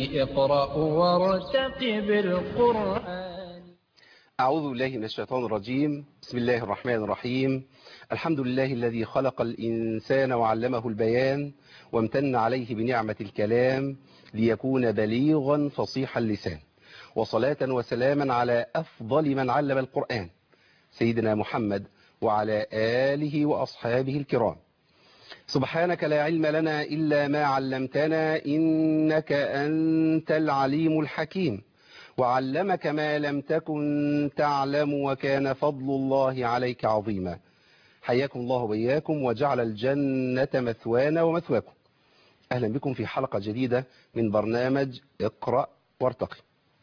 اقرأ وارتقب القرآن أعوذ بالله من الشيطان الرجيم بسم الله الرحمن الرحيم الحمد لله الذي خلق الإنسان وعلمه البيان وامتن عليه بنعمة الكلام ليكون بليغا فصيح اللسان وصلاة وسلاما على أفضل من علم القرآن سيدنا محمد وعلى آله وأصحابه الكرام سبحانك لا علم لنا إلا ما علمتنا إنك أنت العليم الحكيم وعلمك ما لم تكن تعلم وكان فضل الله عليك عظيما حياكم الله وإياكم وجعل الجنة مثوانا ومثواكم أهلا بكم في حلقة جديدة من برنامج اقرأ وارتقي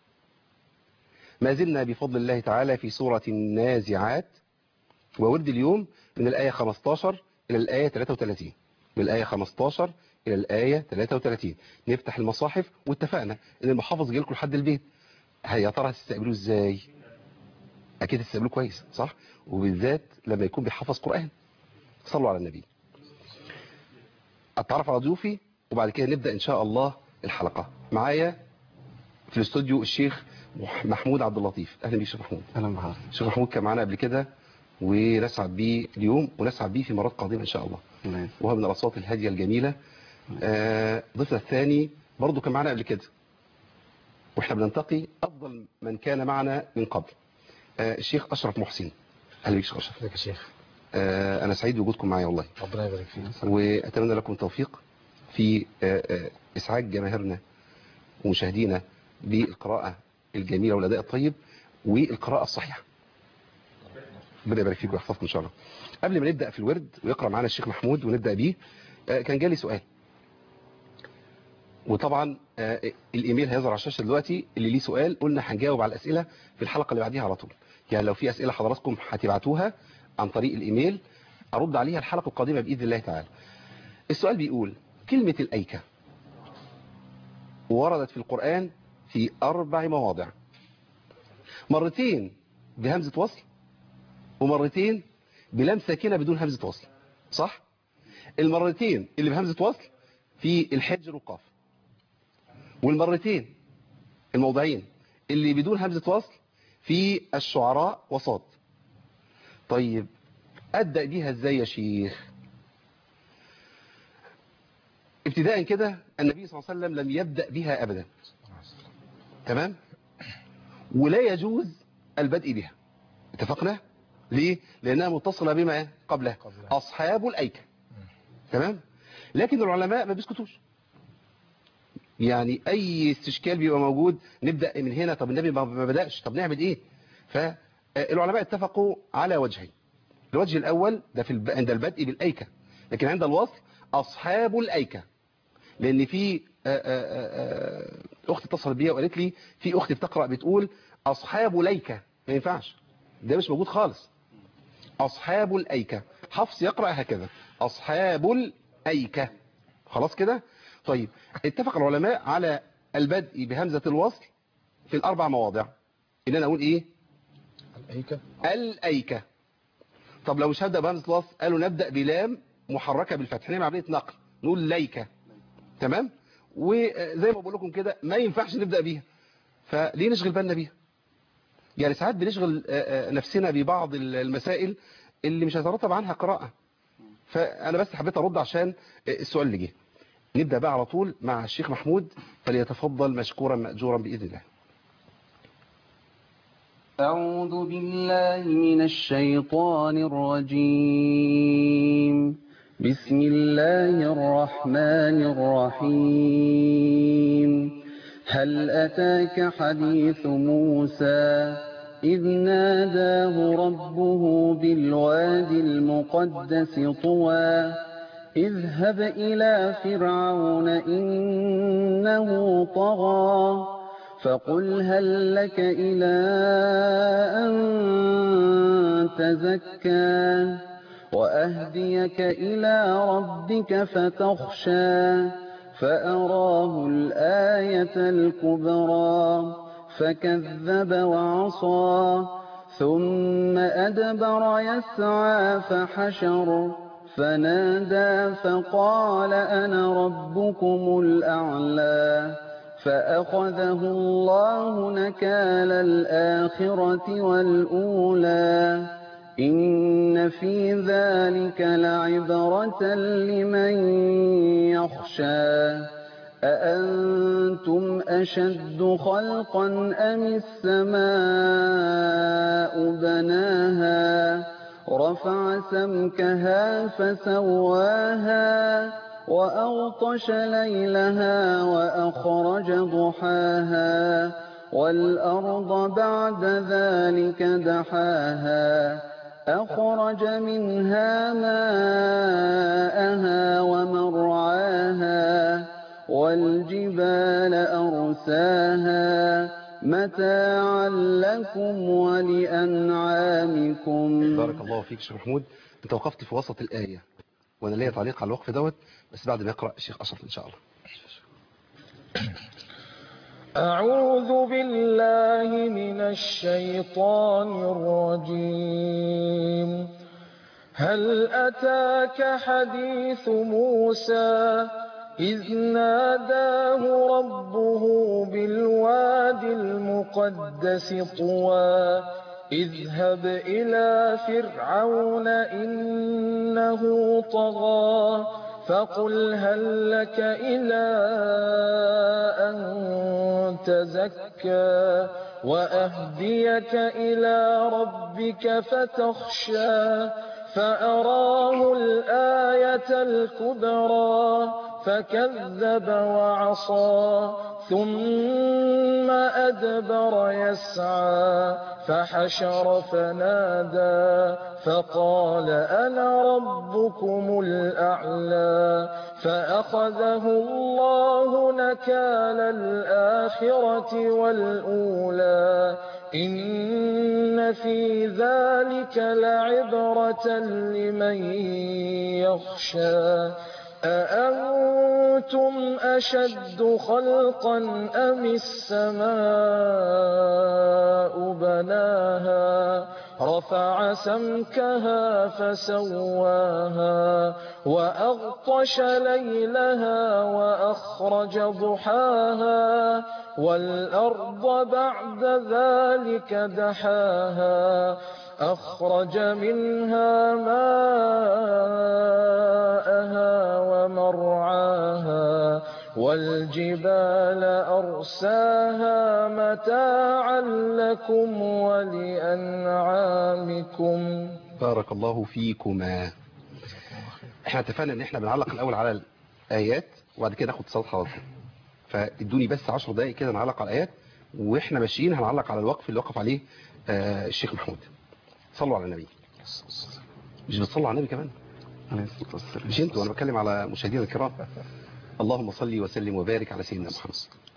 ما زلنا بفضل الله تعالى في سورة النازعات وورد اليوم من الآية 15 إلى الآية 33 من الآية 15 إلى الآية 33 نفتح المصاحف واتفقنا إن المحافظ يجي لكم لحد البيت يا ترى هتستقبلوه إزاي أكيد هتستقبلوه كويس صح وبالذات لما يكون بيحفظ قرآن صلوا على النبي أتعرف على ضيوفي وبعد كده نبدأ إن شاء الله الحلقة معايا في الاستوديو الشيخ محمود عبد اللطيف أهلا بيك شيخ محمود اهلا بحضرتك الشيخ محمود كان معانا قبل كده ونسعد بيه اليوم ونسعد بيه في مرات قادمة إن شاء الله نعم. وهو من الأصوات الهادية الجميلة آه، ضيفنا الثاني برضه كان معنا قبل كده واحنا بننتقي أفضل من كان معنا من قبل آه، الشيخ أشرف محسن أهلا بيك شيخ أشرف ازيك يا شيخ آه، أنا سعيد بوجودكم معايا والله ربنا يبارك فيك وأتمنى لكم التوفيق في آه، آه، إسعاد جماهيرنا ومشاهدينا بالقراءة الجميلة والأداء الطيب والقراءة الصحيحة ربنا يبارك فيك ويحفظكم إن شاء الله قبل ما نبدأ في الورد ويقرأ معنا الشيخ محمود ونبدأ بيه آه، كان جالي سؤال وطبعا آه، الايميل هيظهر على الشاشه دلوقتي اللي ليه سؤال قلنا هنجاوب على الاسئله في الحلقه اللي بعديها على طول يعني لو في اسئله حضراتكم هتبعتوها عن طريق الايميل ارد عليها الحلقه القادمه باذن الله تعالى السؤال بيقول كلمه الايكه وردت في القران في اربع مواضع مرتين بهمزه وصل ومرتين بلام ساكنه بدون همزه وصل صح المرتين اللي بهمزه وصل في الحجر والقاف والمرتين الموضعين اللي بدون همزة وصل في الشعراء وصاد طيب أبدأ بيها ازاي يا شيخ ابتداء كده النبي صلى الله عليه وسلم لم يبدأ بها أبدا تمام ولا يجوز البدء بها اتفقنا ليه لأنها متصلة بما قبلها قبلها. أصحاب الأيكة تمام لكن العلماء ما بيسكتوش يعني اي استشكال بيبقى موجود نبدأ من هنا طب النبي ما ما بدأش طب نعمل ايه فالعلماء اتفقوا على وجهين الوجه الاول ده في الب... عند البدء بالايكة لكن عند الوصل اصحاب الايكة لان في آه، آه، آه، اخت اتصلت بيا وقالت لي في اخت بتقرأ بتقول اصحاب ليكة ما ينفعش ده مش موجود خالص أصحاب الأيكة حفص يقرأ هكذا أصحاب الأيكة خلاص كده طيب اتفق العلماء على البدء بهمزة الوصل في الأربع مواضع إن أنا أقول إيه الايكه الأيكة طب لو مش هبدأ بهمزة الوصل قالوا نبدأ بلام محركة بالفتح نعمل عملية نقل نقول ليكة تمام وزي ما بقول لكم كده ما ينفعش نبدأ بيها فليه نشغل بالنا بيها يعني ساعات بنشغل آه، آه، نفسنا ببعض المسائل اللي مش هيترتب عنها قراءة فأنا بس حبيت أرد عشان آه، السؤال اللي جه نبدأ بقى على طول مع الشيخ محمود فليتفضل مشكورا مأجورا بإذن الله أعوذ بالله من الشيطان الرجيم بسم الله الرحمن الرحيم هل أتاك حديث موسى إذ ناداه ربه بالوادي المقدس طوى اذهب إلى فرعون إنه طغى فقل هل لك إلى أن تزكى وأهديك إلى ربك فتخشى فأراه الآية الكبرى فكذب وعصى ثم أدبر يسعى فحشر فنادى فقال أنا ربكم الأعلى فأخذه الله نكال الآخرة والأولى إن في ذلك لعبرة لمن يخشى أأنتم أشد خلقا أم السماء بناها رفع سمكها فسواها وأغطش ليلها وأخرج ضحاها والأرض بعد ذلك دحاها أخرج منها ماءها ومرعاها والجبال أرساها متاعا لكم ولأنعامكم بارك الله فيك شيخ محمود انت وقفت في وسط الآية وانا ليا تعليق على الوقف دوت بس بعد ما يقرأ الشيخ أشرف إن شاء الله أعوذ بالله من الشيطان الرجيم هل أتاك حديث موسى إذ ناداه ربه بالواد المقدس طوى اذهب إلى فرعون إنه طغى فقل هل لك إلى أن تزكى وأهديك إلى ربك فتخشى فأراه الآية الكبرى فكذب وعصى ثم أدبر يسعى فحشر فنادى فقال أنا ربكم الأعلى فأخذه الله نكال الآخرة والأولى إن في ذلك لعبرة لمن يخشى أأنتم أشد خلقا أم السماء بناها رفع سمكها فسواها وأغطش ليلها وأخرج ضحاها والأرض بعد ذلك دحاها أخرج منها ماءها ومرعاها والجبال أرساها متاعا لكم ولأنعامكم بارك الله فيكما احنا اتفقنا ان احنا بنعلق الاول على الايات وبعد كده ناخد صوت حضرتك فادوني بس 10 دقائق كده نعلق على الايات واحنا ماشيين هنعلق على الوقف اللي وقف عليه آه الشيخ محمود صلوا على النبي مش بتصلوا على النبي كمان مش انتوا انا بتكلم على مشاهدينا الكرام اللهم صل وسلم وبارك على سيدنا محمد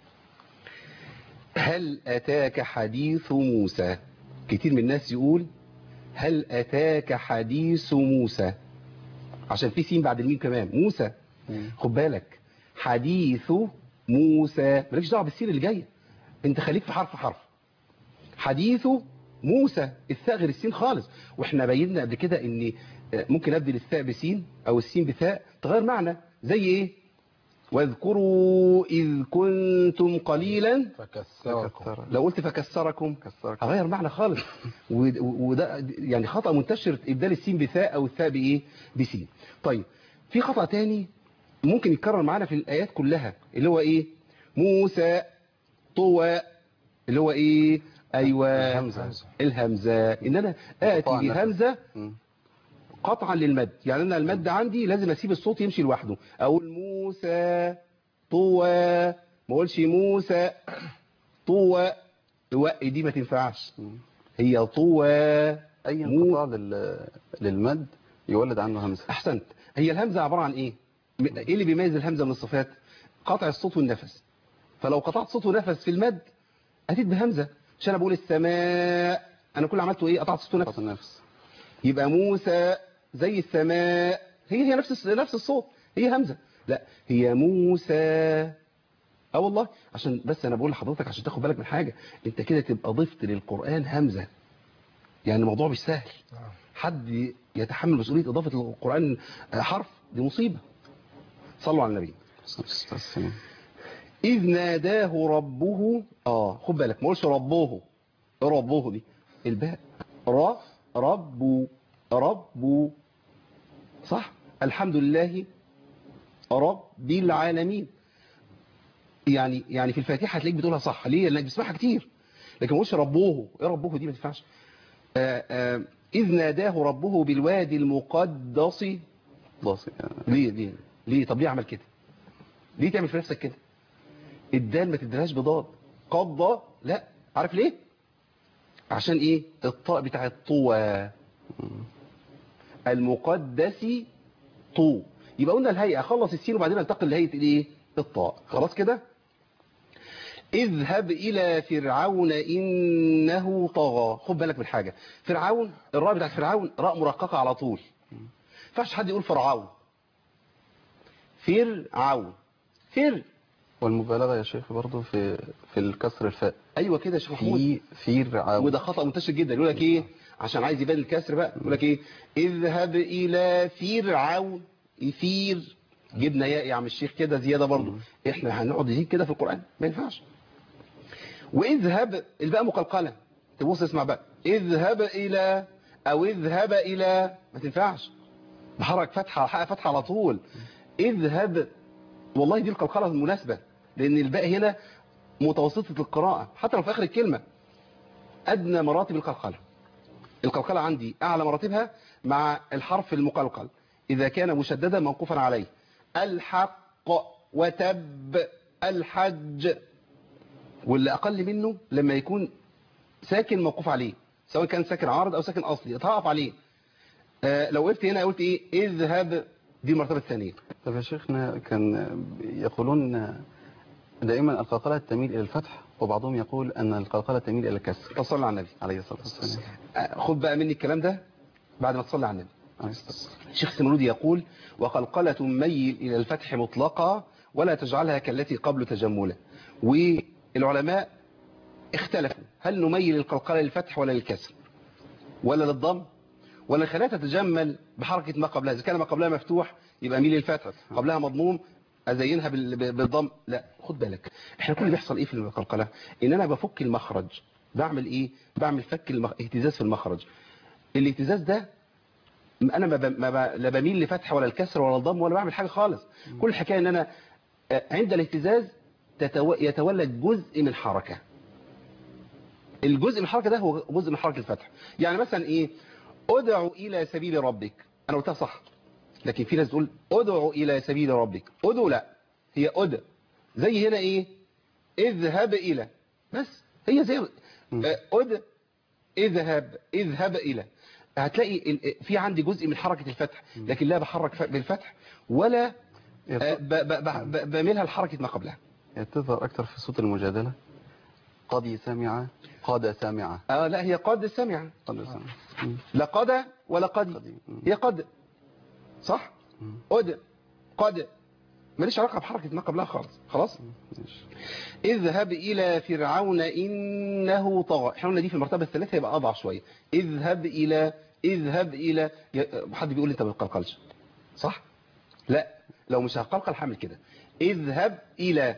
هل اتاك حديث موسى كتير من الناس يقول هل اتاك حديث موسى عشان في سين بعد الميم كمان موسى خد بالك حديث موسى مالكش دعوه بالسين اللي جايه انت خليك في حرف حرف حديث موسى الثاء غير السين خالص واحنا بينا قبل كده ان ممكن ابدل الثاء بسين او السين بثاء تغير معنى زي ايه واذكروا اذ كنتم قليلا فكسركم لو قلت فكسركم اغير معنى خالص و- وده يعني خطأ منتشر ابدال السين بثاء او الثاء بايه بسين طيب في خطأ تاني ممكن يتكرر معانا في الايات كلها اللي هو ايه موسى طوى اللي هو ايه ايوه الهمزة. الهمزه ان انا اتي قطاع النفس. بهمزه مم. قطعا للمد يعني انا المد عندي لازم اسيب الصوت يمشي لوحده اقول موسى طوى ما اقولش موسى طوى الوق دي ما تنفعش هي طوى اي مو- انقطاع لل... للمد يولد عنه همزه احسنت هي الهمزه عباره عن ايه م- ايه اللي بيميز الهمزه من الصفات قطع الصوت والنفس فلو قطعت صوت ونفس في المد اتيت بهمزه عشان انا بقول السماء انا كل اللي عملته ايه قطعت صوت ونفس قطع النفس يبقى موسى زي السماء هي هي نفس الس- نفس الصوت هي همزة لا هي موسى اه والله عشان بس انا بقول لحضرتك عشان تاخد بالك من حاجة انت كده تبقى ضفت للقرآن همزة يعني الموضوع مش سهل حد يتحمل مسؤولية اضافة للقرآن حرف دي مصيبة صلوا على النبي إذ ناداه ربه اه خد بالك ما قولش ربه إيه ربه دي الباء ر رب رب صح الحمد لله رب العالمين يعني يعني في الفاتحه هتلاقيك بتقولها صح ليه لانك بتسمعها كتير لكن ما قولش ربه ايه ربه دي ما تنفعش آه، آه، اذ ناداه ربه بالوادي المقدس ضاصي ليه ليه ليه طب ليه عمل كده ليه تعمل في نفسك كده الدال ما تديلهاش بضاد قضى لا عارف ليه عشان ايه الطاء بتاع الطوى المقدس طو يبقى قلنا الهيئه خلص السين وبعدين انتقل لهيئه الايه الطاء خلاص كده اذهب الى فرعون انه طغى خد بالك من حاجه فرعون الراء بتاعت فرعون راء مرققه على طول ما ينفعش حد يقول فرعون فرعون فر والمبالغة يا شيخ برضو في في الكسر الفاء ايوه كده يا شيخ محمود في في رعاوة وده خطأ منتشر جدا يقول لك ايه عشان عايز يبان الكسر بقى يقول لك ايه اذهب الى فرعون يثير جبنا ياء يا عم الشيخ كده زيادة برضه احنا هنقعد نزيد كده في القرآن ما ينفعش واذهب الباء مقلقلة تبص اسمع بقى اذهب الى او اذهب الى ما تنفعش بحرك فتحة حق فتحة على طول اذهب والله دي القلقلة المناسبة لان الباء هنا متوسطة القراءة حتى لو في اخر الكلمة ادنى مراتب القلقلة القلقلة عندي اعلى مراتبها مع الحرف المقلقل اذا كان مشددا موقوفا عليه الحق وتب الحج واللي اقل منه لما يكون ساكن موقوف عليه سواء كان ساكن عارض او ساكن اصلي اتهقف عليه آه لو قلت هنا قلت ايه اذهب دي المرتبة الثانية طب يا شيخنا كان يقولون دائما القلقلة تميل إلى الفتح وبعضهم يقول أن القلقلة تميل إلى الكسر تصلي على النبي عليه الصلاة والسلام آه، خد بقى مني الكلام ده بعد ما تصلي على النبي عليه الصلاة والسلام. الشيخ سمرودي يقول وقلقلة ميل إلى الفتح مطلقة ولا تجعلها كالتي قبل تجملا والعلماء اختلفوا هل نميل القلقلة للفتح ولا للكسر ولا للضم ولا نخليها تتجمل بحركة ما قبلها إذا كان ما قبلها مفتوح يبقى ميل للفتح قبلها مضموم أزينها بال- ب- بالضم لا خد بالك احنا كل اللي بيحصل ايه في القلقلة ان انا بفك المخرج بعمل ايه بعمل فك المخ... اهتزاز في المخرج الاهتزاز ده انا ما, ب... ما ب... لا بميل لفتح ولا الكسر ولا الضم ولا بعمل حاجة خالص كل الحكاية ان انا آه، عند الاهتزاز تتو... يتولد جزء من حركة الجزء من الحركة ده هو جزء من حركة الفتح يعني مثلا ايه ادعو الى سبيل ربك انا قلتها صح لكن في ناس تقول ادعو الى سبيل ربك ادعو لا هي ادع زي هنا ايه اذهب الى بس هي زي آه، ادع اذهب اذهب الى هتلاقي ال- في عندي جزء من حركة الفتح لكن لا بحرك ف- بالفتح ولا آه، ب- ب- ب- ب- بعملها لحركة ما قبلها هي تظهر أكثر في صوت المجادلة قد سمع قد سمع اه لا هي قد سمع قد سمع مم. لا قد ولا قد قد. مم. هي قد صح مم. قد قد ماليش علاقة بحركة ما قبلها خالص خلاص ماشي. اذهب إلى فرعون إنه طغى احنا قلنا دي في المرتبة الثالثة يبقى أضعف شوية اذهب إلى اذهب إلى ي- حد بيقول لي انت ما بتقلقلش صح لا لو مش هقلقل هعمل كده اذهب إلى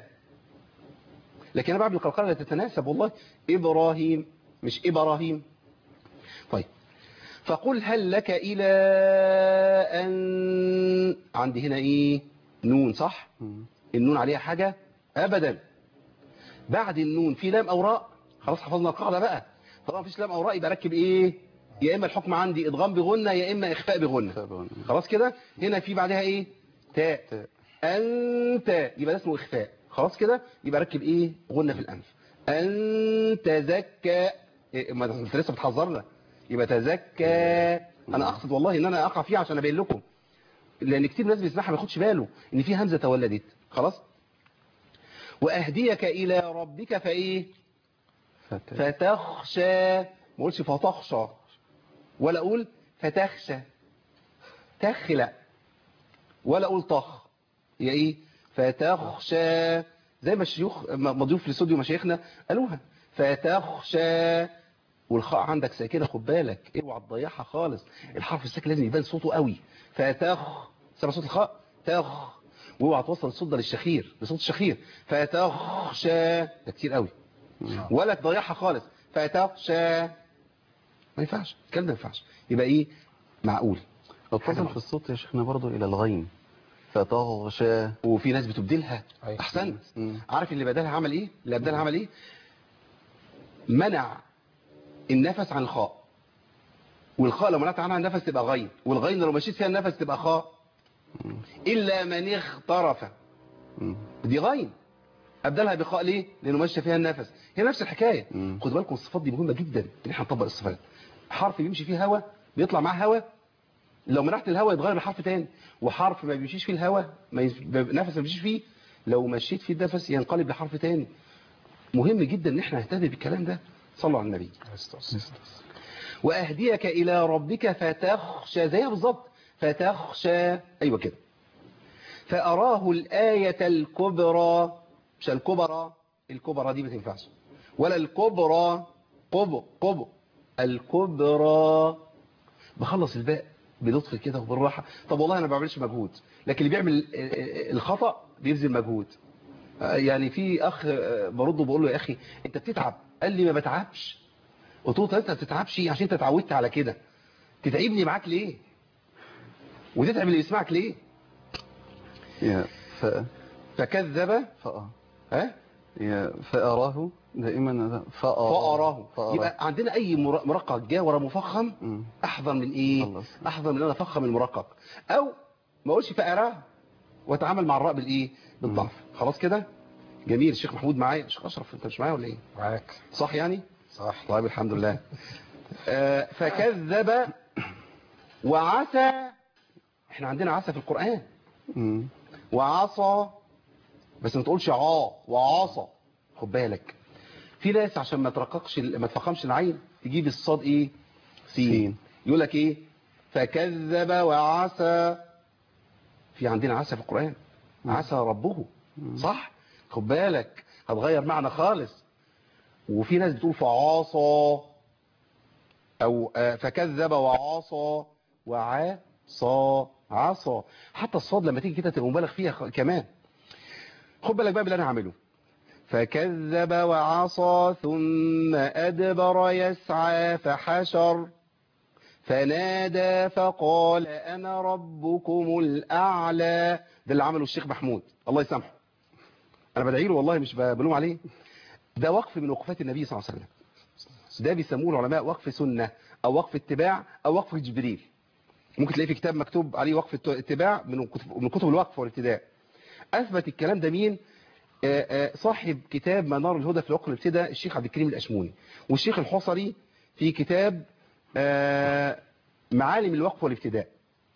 لكن أنا بعمل القلقلة لا تتناسب والله إبراهيم مش إبراهيم طيب فقل هل لك إلى أن عندي هنا إيه نون صح مم. النون عليها حاجة أبدا بعد النون في لام أو راء خلاص حفظنا القاعدة بقى طبعا مفيش لام أو راء يبقى ركب إيه يا إما الحكم عندي إدغام بغنة يا إما إخفاء بغنة فابون. خلاص كده هنا في بعدها إيه تاء تاء. أنت يبقى ده اسمه إخفاء خلاص كده يبقى ركب إيه غنة في الأنف أن تزكى إيه ما أنت لسه بتحذرنا يبقى تزكى أنا أقصد والله إن أنا أقع فيه عشان أبين لكم لان كتير ناس بيسمعها ما ياخدش باله ان في همزه تولدت خلاص واهديك الى ربك فايه فتاة. فتخشى ما اقولش فتخشى ولا اقول فتخشى تخلع ولا اقول طخ هي ايه فتخشى زي ما الشيوخ م- مضيوف في الاستوديو مشايخنا قالوها فتخشى والخاء عندك ساكنه خد بالك اوعى تضيعها خالص الحرف الساكن لازم يبان صوته قوي فتخ سمع صوت الخاء تخ واوعى توصل الصوت ده للشخير لصوت الشخير فتخشى ده كتير قوي ولا تضيعها خالص فتخشى ما ينفعش الكلام ده ما ينفعش يبقى ايه معقول اتصل في الصوت يا شيخنا برضو إلى الغين فتغشى وفي ناس بتبدلها أيوة. احسنت مم. عارف اللي بدلها عمل ايه اللي بدلها عمل ايه منع النفس عن الخاء والخاء لو منعت عنها النفس تبقى غين والغين لو مشيت فيها النفس تبقى خاء الا من اخترف مم. دي غين ابدلها بخاء ليه لانه ماشيه فيها النفس هي نفس الحكايه مم. خد بالكم الصفات دي مهمه جدا ان احنا نطبق الصفات حرف بيمشي فيه هواء بيطلع معاه هواء لو منعت الهواء يتغير لحرف تاني وحرف ما بيمشيش فيه الهواء ما يس... نفس ما بيمشيش فيه لو مشيت فيه النفس ينقلب لحرف تاني مهم جدا ان احنا نهتدي بالكلام ده صلوا على النبي واهديك الى ربك فتخشى زيها بالظبط فتخشى ايوه كده فاراه الايه الكبرى مش الكبرى الكبرى دي ما تنفعش ولا الكبرى قب قب الكبرى بخلص الباء بلطف كده وبالراحه طب والله انا ما بعملش مجهود لكن اللي بيعمل ال- ال- الخطا بيبذل مجهود آه، يعني في اخ آه، برده بقول له يا اخي انت بتتعب قال لي ما بتعبش قلت له طب انت ما بتتعبش عشان انت اتعودت على كده تتعبني معاك ليه وتتعب اللي يسمعك ليه يا ف فكذب فأ ها يا فأراه دائما فأراه فأراه يبقى عندنا اي مر- مرقق جاء ورا مفخم مم. احذر من ايه خلص. احذر من ان انا افخم المرقق او ما اقولش فأراه واتعامل مع الراء بالايه بالضعف خلاص كده جميل الشيخ محمود معايا الشيخ اشرف انت مش معايا ولا ايه معاك صح يعني صح طيب الحمد لله آه، فكذب وعسى احنا عندنا عسى في القرآن مم. وعصى بس ما تقولش عا وعصى خد بالك في ناس عشان ما ترققش ما تفخمش العين تجيب الصاد ايه سين سين. يقول لك ايه فكذب وعسى في عندنا عسى في القرآن عسى ربه صح خد بالك هتغير معنى خالص وفي ناس بتقول فعاصى او آه، فكذب وعاصى وعصى عصى حتى الصاد لما تيجي كده تبقى مبالغ فيها خ- كمان خد بالك بقى باللي انا هعمله فكذب وعصى ثم ادبر يسعى فحشر فنادى فقال انا ربكم الاعلى ده اللي عمله الشيخ محمود الله يسامحه انا بدعي له والله مش ب- بلوم عليه ده وقف من وقفات النبي صلى الله عليه وسلم ده بيسموه العلماء وقف سنة او وقف اتباع او وقف جبريل ممكن تلاقي في كتاب مكتوب عليه وقف الت- اتباع من كتب من كتب الوقف والابتداء اثبت الكلام ده مين آه، آه، صاحب كتاب منار الهدى في الوقف الابتداء الشيخ عبد الكريم الاشموني والشيخ الحصري في كتاب آه، معالم الوقف والابتداء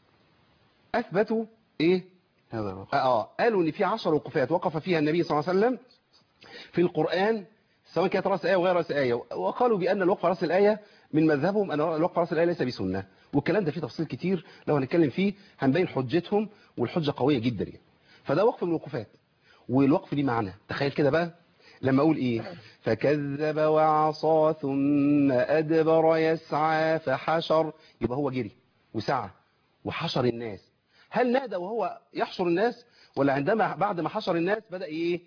اثبتوا ايه هذا هو اه قالوا ان في 10 وقفات وقف فيها النبي صلى الله عليه وسلم في القرآن سواء كانت راس آية وغير راس آية وقالوا بأن الوقف راس الآية من مذهبهم أن الوقف راس الآية ليس بسنة والكلام ده فيه تفصيل كتير لو هنتكلم فيه هنبين حجتهم والحجة قوية جدا يعني فده وقف من الوقفات والوقف ليه معنى تخيل كده بقى لما أقول إيه فكذب وعصى ثم أدبر يسعى فحشر يبقى هو جري وسعى وحشر الناس هل نادى وهو يحشر الناس ولا عندما بعد ما حشر الناس بدأ إيه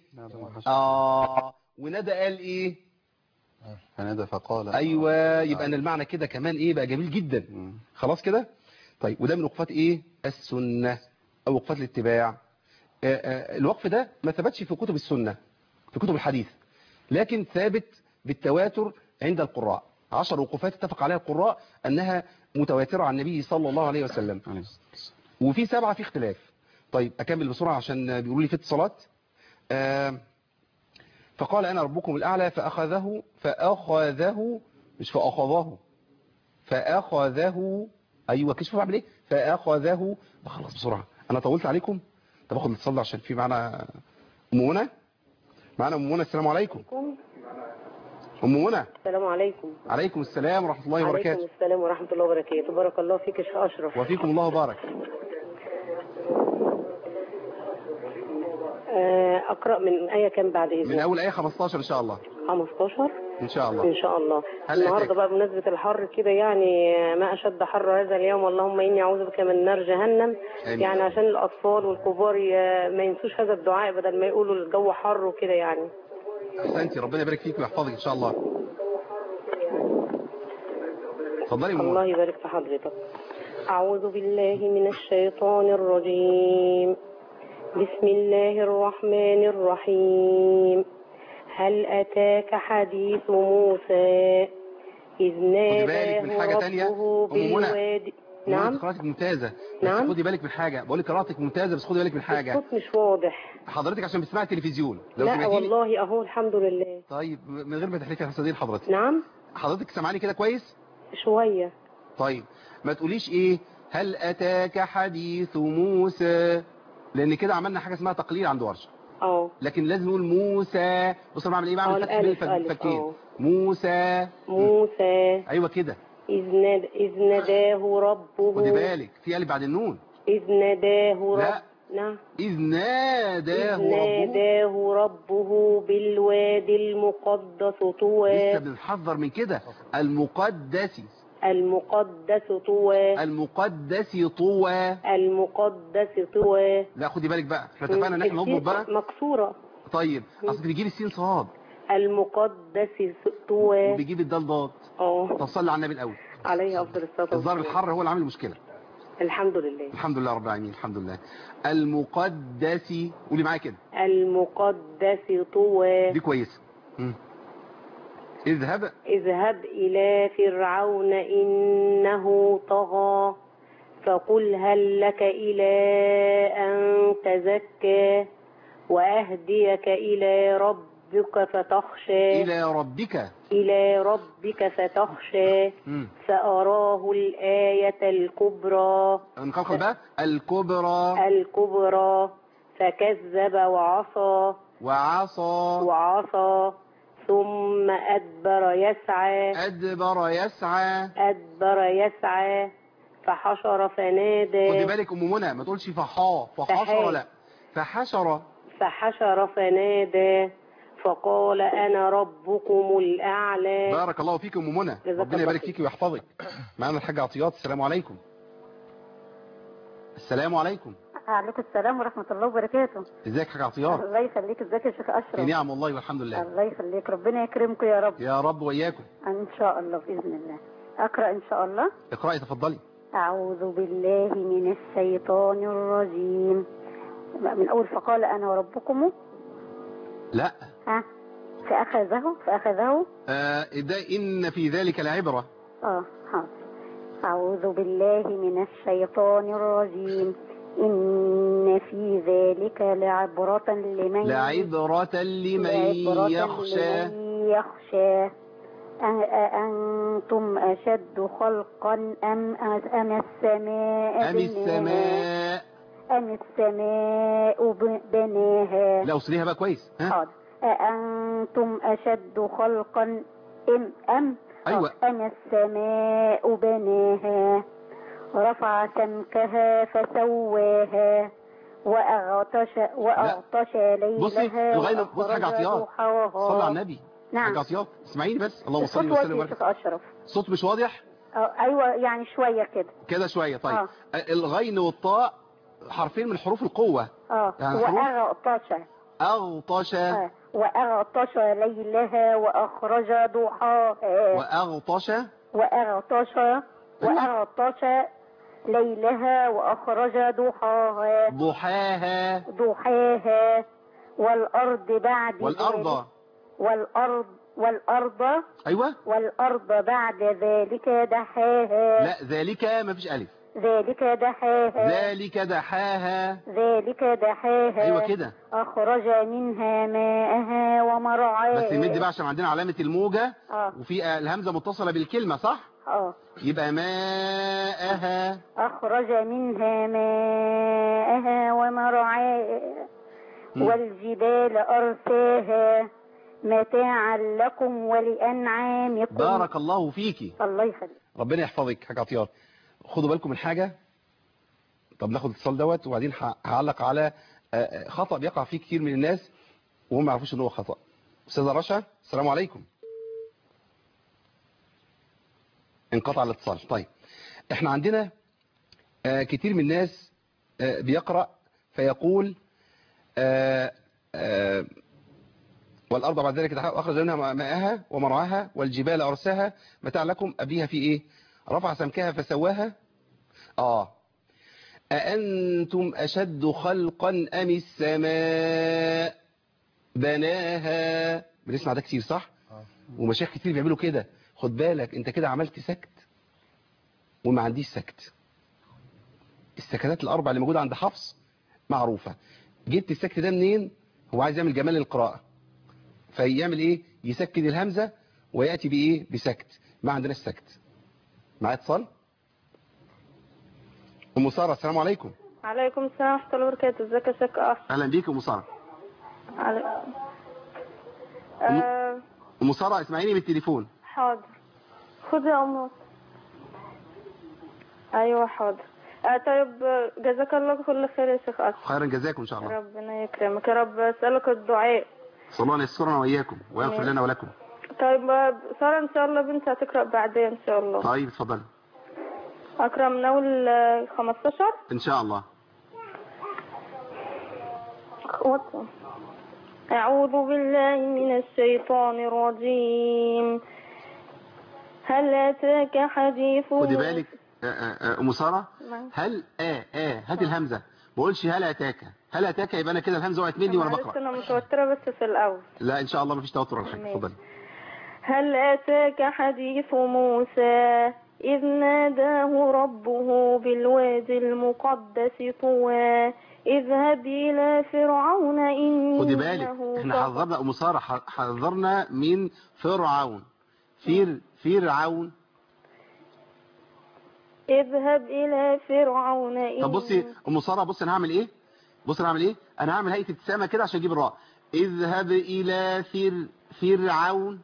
آه ونادى قال إيه فنادى فقال أيوة يبقى أن المعنى كده كمان إيه بقى جميل جدا مم. خلاص كده طيب وده من وقفات إيه السنة أو وقفات الاتباع آه، آه، الوقف ده ما ثبتش في كتب السنة في كتب الحديث لكن ثابت بالتواتر عند القراء عشر وقفات اتفق عليها القراء أنها متواترة عن النبي صلى الله عليه وسلم عليه الصلاة والسلام. وفي سبعة في اختلاف طيب أكمل بسرعة عشان بيقولوا لي في اتصالات آه، فقال أنا ربكم الأعلى فأخذه فأخذه مش فأخذه فأخذه أيوة كشف بعمل إيه فأخذه بخلص بسرعة أنا طولت عليكم طب أخذ الاتصال ده عشان في معنا أم منى معنا أم منى السلام عليكم عليكم أم منى السلام عليكم عليكم السلام ورحمة الله عليكم وبركاته السلام ورحمة الله وبركاته بارك الله فيك يا شيخ أشرف وفيكم الله بارك آه، أقرأ من آية كام بعد من إذنك أول آية 15 إن شاء الله 15 ان شاء الله ان شاء الله هل النهارده أتاك؟ بقى بمناسبه الحر كده يعني ما اشد حر هذا اليوم اللهم اني اعوذ بك من نار جهنم آمين. يعني عشان الاطفال والكبار ي- ما ينسوش هذا الدعاء بدل ما يقولوا الجو حر وكده يعني احسنتي ربنا يبارك فيك ويحفظك ان شاء الله اتفضلي يا أم الله يبارك في حضرتك أعوذ بالله من الشيطان الرجيم بسم الله الرحمن الرحيم هل أتاك حديث موسى إذ خدي بالك من حاجة ناداه تانية ربه أم منى. بالوادي نعم نعم قراءتك ممتازة بس نعم. خدي بالك من حاجة بقول لك قراءتك ممتازة بس خدي بالك من حاجة الصوت مش واضح حضرتك عشان بتسمعي التلفزيون لو لا سمعتيني والله أهو الحمد لله طيب من غير ما تحلفي حسدين حضرتك نعم حضرتك سامعاني كده كويس شوية طيب ما تقوليش ايه هل اتاك حديث موسى لان كده عملنا حاجة اسمها تقليل عند ورشة اه لكن لازم نقول موسى بص انا بعمل ايه اه بعمل فتح بين الألف الفك- ألف الفكين اه موسى موسى ايوه كده إذ ناد- إذ ناداه ربه خدي بالك في قلب بعد النون إذ ناداه لا. رب نعم إذ ناداه إذ ربه ناداه ربه بالوادي المقدس لسه طوى بنحذر من كده المقدس المقدس طوى المقدس طوى المقدس طوى لا خدي بالك بقى احنا اتفقنا ان احنا نضبط بقى مكسورة طيب اصل بيجيب السين صاد المقدس طوى وبيجيب الدال ضاد اه طب صلي على النبي الاول عليه أفضل الصلاة الظاهر والسلام الحر هو اللي عامل مشكله الحمد لله الحمد لله رب العالمين الحمد لله المقدس قولي معايا كده المقدس طوى دي كويسه مم. اذهب اذهب إلى فرعون إنه طغى فقل هل لك إلى أن تزكى وأهديك إلى ربك فتخشى الى ربك إلى ربك فتخشى مم. فأراه الآية الكبرى نقلقل بقى الكبرى الكبرى فكذب وعصى وعصى وعصى ثم أدبر يسعى ادبر يسعى أدبر يسعى فحشر خدي فنادى بالك ام منى ما تقولش فحا فحشر فحا. لا فحشر فحشر فنادى فقال أنا ربكم الأعلى بارك الله فيك ام منى جزاك ربنا الله يبارك خير. فيك ويحفظك معانا الحاج عطيات السلام عليكم السلام عليكم عليكم السلام ورحمة الله وبركاته ازيك يا حاج عطيات الله يخليك ازيك يا شيخ في أشرف نعم والله والحمد لله الله يخليك ربنا يكرمكم يا رب يا رب واياكم إن شاء الله بإذن الله أقرأ إن شاء الله اقراي تفضلي أعوذ بالله من الشيطان الرجيم من أول فقال أنا ربكم لا ها فأخذه فأخذه آه ده ان في ذلك لعبره آه حاضر أعوذ بالله من الشيطان الرجيم إن في ذلك لعبرة لمن لعبرة لمن لعبرة يخشى لمن يخشى أ- أأنتم أشد خلقا أم أم السماء ام بناها السماء أم السماء ب- بناها لا وصليها بقى كويس ها حاضر أأنتم أشد خلقا أم أم أيوة. أم السماء بناها رفع سمكها فسواها وأغطش وأغطش بصي ليلها الغاية بص حاجة وأخرج عطيات ضحاها صلي على النبي نعم حاجة عطيات اسمعيني بس اللهم الصوت صل وسلم واطي يا وبارك شيخ أشرف الصوت مش واضح أه، أيوة يعني شوية كده كده شوية طيب آه. الغين والطاء حرفين من حروف القوة اه يعني حروف؟ وأغطش أغطش آه، وأغطش ليلها وأخرج ضحاها وأغطش وأغطش وأغطش ليلها وأخرج ضحاها ضحاها ضحاها والأرض بعد ذلك- والأرض والأرض والأرض أيوة والأرض بعد ذلك دحاها لا ذلك ما فيش ألف ذلك دحاها ذلك دحاها ذلك دحاها أيوة كده أخرج منها ماءها ومرعاها بس نمد بقى عشان عندنا علامة الموجة اه وفي الهمزة متصلة بالكلمة صح اه يبقى ماءها أخرج منها ماءها ومرعاها مم. والجبال أرساها متاعا لكم ولأنعامكم بارك الله فيكي الله يخليك ربنا يحفظك حاجة عطيات خدوا بالكم من حاجة طب ناخد الاتصال دوت وبعدين ه- هعلق على آه، آه، خطأ بيقع فيه كتير من الناس وهم ما يعرفوش ان هو خطأ استاذة رشا السلام عليكم انقطع الاتصال طيب احنا عندنا آه كتير من الناس آه بيقرأ فيقول آه آه والأرض بعد ذلك تحقق أخرج منها ماءها ومرعاها والجبال أرساها متاع لكم أبيها في إيه رفع سمكها فسواها آه أأنتم أشد خلقا أم السماء بناها بنسمع ده كتير صح ومشايخ كتير بيعملوا كده خد بالك انت كده عملت سكت وما عنديش سكت السكتات الأربع اللي موجودة عند حفص معروفة جبت السكت ده منين هو عايز يعمل جمال القراءة فيعمل ايه يسكن الهمزة ويأتي بايه بسكت ما عندناش سكت معايا اتصال ام ساره السلام عليكم عليكم السلام ورحمة الله وبركاته ازيك يا شيخ أخ اهلا بيك ام ساره علي... آه ام ساره اسمعيني بالتليفون حاضر خذ يا أم أيوة حاضر آه طيب آه، جزاك الله كل خير يا شيخ أخ خيرا جزاكم ان شاء الله ربنا يكرمك يا رب أسألك الدعاء صلى الله يسرنا واياكم ويغفر لنا ولكم طيب آه، سارة إن شاء الله بنتي هتقرأ بعدين إن شاء الله طيب اتفضل أقرأ من أول آه، 15 ان شاء الله خطوة. أعوذ بالله من الشيطان الرجيم هل أتاك حديث خدي بالك آه، آه، آه، ام ساره نعم. هل اه اه هات الهمزه ما اقولش هل اتاك هل اتاك يبقى انا كده الهمزه وقعت مني وانا معلش بقرا أنا متوترة بس في الأول لا ان شاء الله مفيش توتر ولا حاجه ماشي. اتفضل هل أتاك حديث موسى إذ ناداه ربه بالوادي المقدس طوى اذهب إلى فرعون إنه خدي بالك احنا طغى. حذرنا ام ساره ح- حذرنا من فرعون فير فرعون اذهب إلى فرعون إنه طب بصي ام ساره بصي انا هعمل ايه بصي انا هعمل ايه انا هعمل هيئه ابتسامه كده عشان اجيب الراء اذهب الى فر فرعون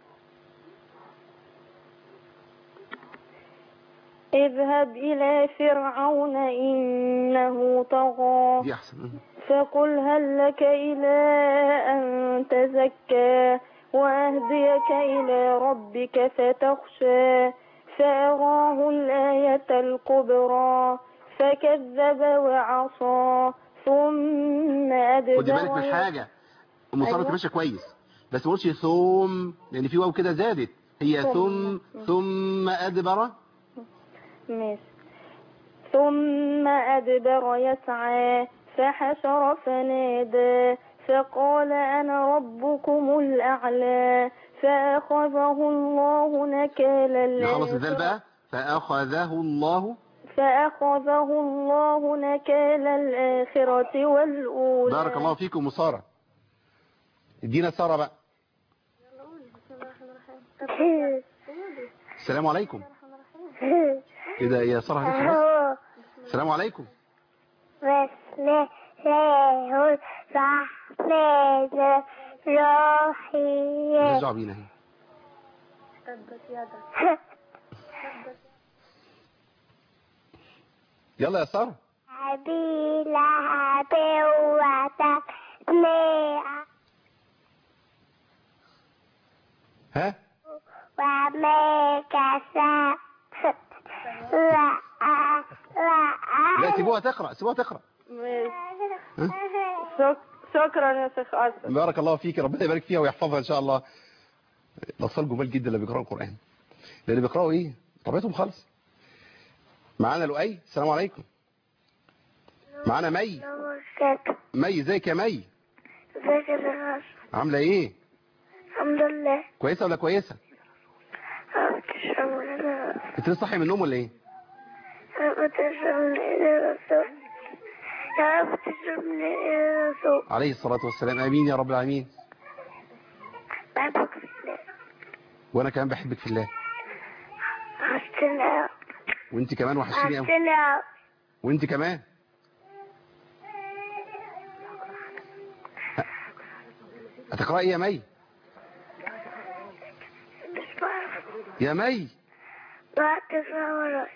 اذهب إلى فرعون إنه طغى دي احسن فقل هل لك إلى أن تزكى وأهديك إلى ربك فتخشى فأراه الآية الكبرى فكذب وعصى ثم أدبر خدي بالك من حاجه ام ساره أيوة. أيوة. ماشيه كويس بس ما قلتش ثم لان في واو كده زادت هي ثم ثم. ثم ادبر ماشي ثم أدبر يسعى فحشر فنادى فقال أنا ربكم الأعلى فأخذه الله نكال نخلص الذال الآخرة بقى فاخذه الله فأخذه الله نكال الآخرة والأولى بارك الله فيكم ام ساره ادينا ساره بقى السلام عليكم ايه ده يا ساره لسه بس السلام عليكم بسم الله الرحمن الرحيم رجعوا بينا اهي يلا يا ساره أبي لهب وتب ها وما كسب لا سيبوها تقرا سيبوها تقرا ماشي. شك- شكرا يا شيخ أسد بارك الله فيك ربنا يبارك فيها ويحفظها ان شاء الله الاطفال جمال جدا اللي بيقراوا القران لان بيقراوا ايه طبيعتهم خالص معانا لؤي السلام عليكم معانا مي مي ازيك يا مي عامله ايه الحمد لله كويسه ولا كويسه بتشرب من انت لسه صاحيه من النوم ولا ايه بتشرب من الرسول يا رب تشرب من الرسول عليه الصلاه والسلام امين يا رب العالمين بحبك في الله وانا كمان بحبك في الله عشتنا وانت كمان وحشتيني قوي عشتنا وانت كمان هتقراي ايه يا مي مش بعرف يا مي بعد تقرا وراي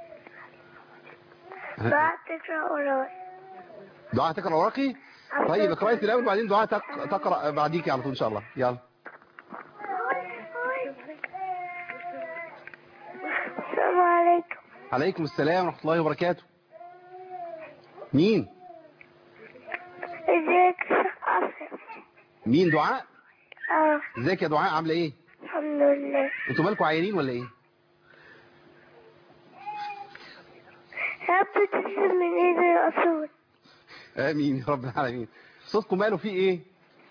بعد تقرا وراي دعاء تقرا وراكي طيب اقراي انت الاول وبعدين دعاء تق- تقرا بعديكي على طول ان شاء الله يلا السلام عليكم عليكم السلام ورحمة الله وبركاته مين ازيك يا شيخ عاصم مين دعاء اه ازيك يا دعاء عاملة ايه الحمد لله انتوا مالكوا عيانين ولا ايه يا رب تسلم من ايد الرسول امين يا رب العالمين صوتكم ماله فيه ايه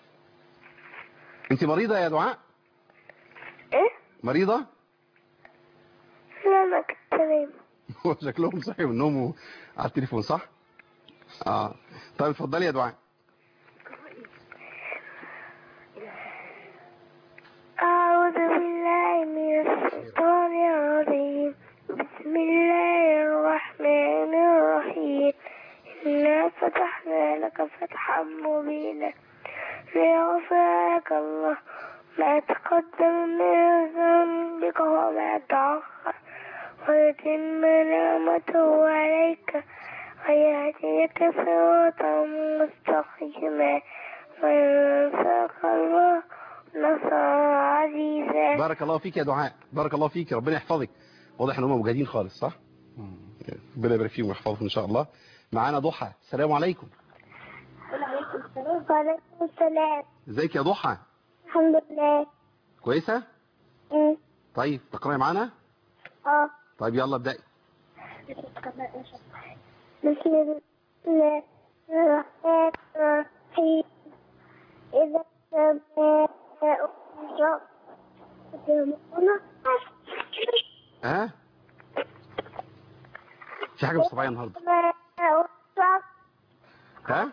انت مريضة يا دعاء ايه مريضة لا ما كنت تمام هو شكلهم صحي من النوم على التليفون صح اه طيب اتفضلي يا دعاء أعوذ بالله من الشيطان الرجيم بسم الله الرحمن الرحيم إنا فتحنا لك فتحا مبينا ليغفر لك الله ما تقدم من ذنبك وما تأخر ويتم نعمته عليك ويهديك صراطا مستقيما وينصرك الله نصرا عزيزا بارك الله فيك يا دعاء بارك الله فيك ربنا يحفظك واضح ان هم مجاهدين خالص صح ربنا يبارك فيهم ويحفظهم ان شاء الله معانا ضحى السلام عليكم وعليكم السلام ازيك يا ضحى الحمد لله كويسة أمم. طيب تقرأي معانا اه طيب يلا ابدأي بسم الله الرحمن الرحيم إذا السماء انشقت ها في حاجة مش طبيعية النهاردة السماء انشقت ها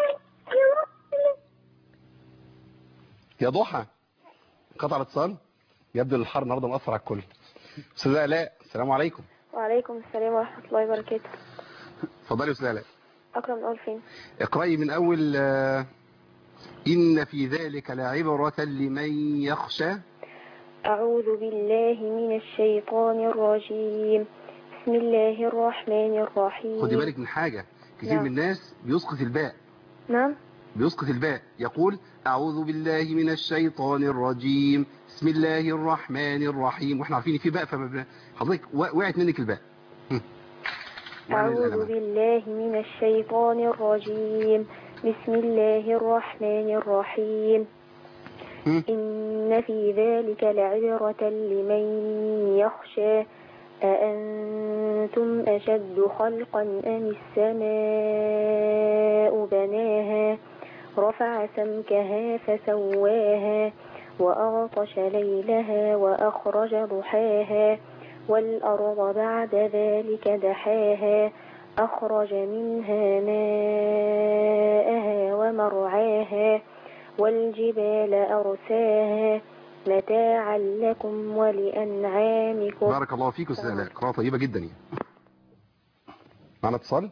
يا ضحى قطع الاتصال يبدو ان الحر النهارده مأثر على الكل استاذه الاء السلام عليكم وعليكم السلام ورحمة الله وبركاته اتفضلي يا استاذه الاء أكرم من أول فين اقرأي من اول آه، ان في ذلك لعبرة لمن يخشى أعوذ بالله من الشيطان الرجيم بسم الله الرحمن الرحيم خدي بالك من حاجة كتير نعم. من الناس بيسقط الباء نعم بيسقط الباء يقول أعوذ بالله من الشيطان الرجيم بسم الله الرحمن الرحيم واحنا عارفين إن في باء فما حضرتك و- وقعت منك الباء هم. واعمل أعوذ القلم. بالله من الشيطان الرجيم بسم الله الرحمن الرحيم هم. إن في ذلك لعبرة لمن يخشى أأنتم أشد خلقا أم السماء بناها رفع سمكها فسواها وأغطش ليلها وأخرج ضحاها والأرض بعد ذلك دحاها أخرج منها ماءها ومرعاها والجبال أرساها متاعا لكم ولأنعامكم بارك الله فيك أستاذ آلاء قراءة طيبة جدا يعني معنا اتصال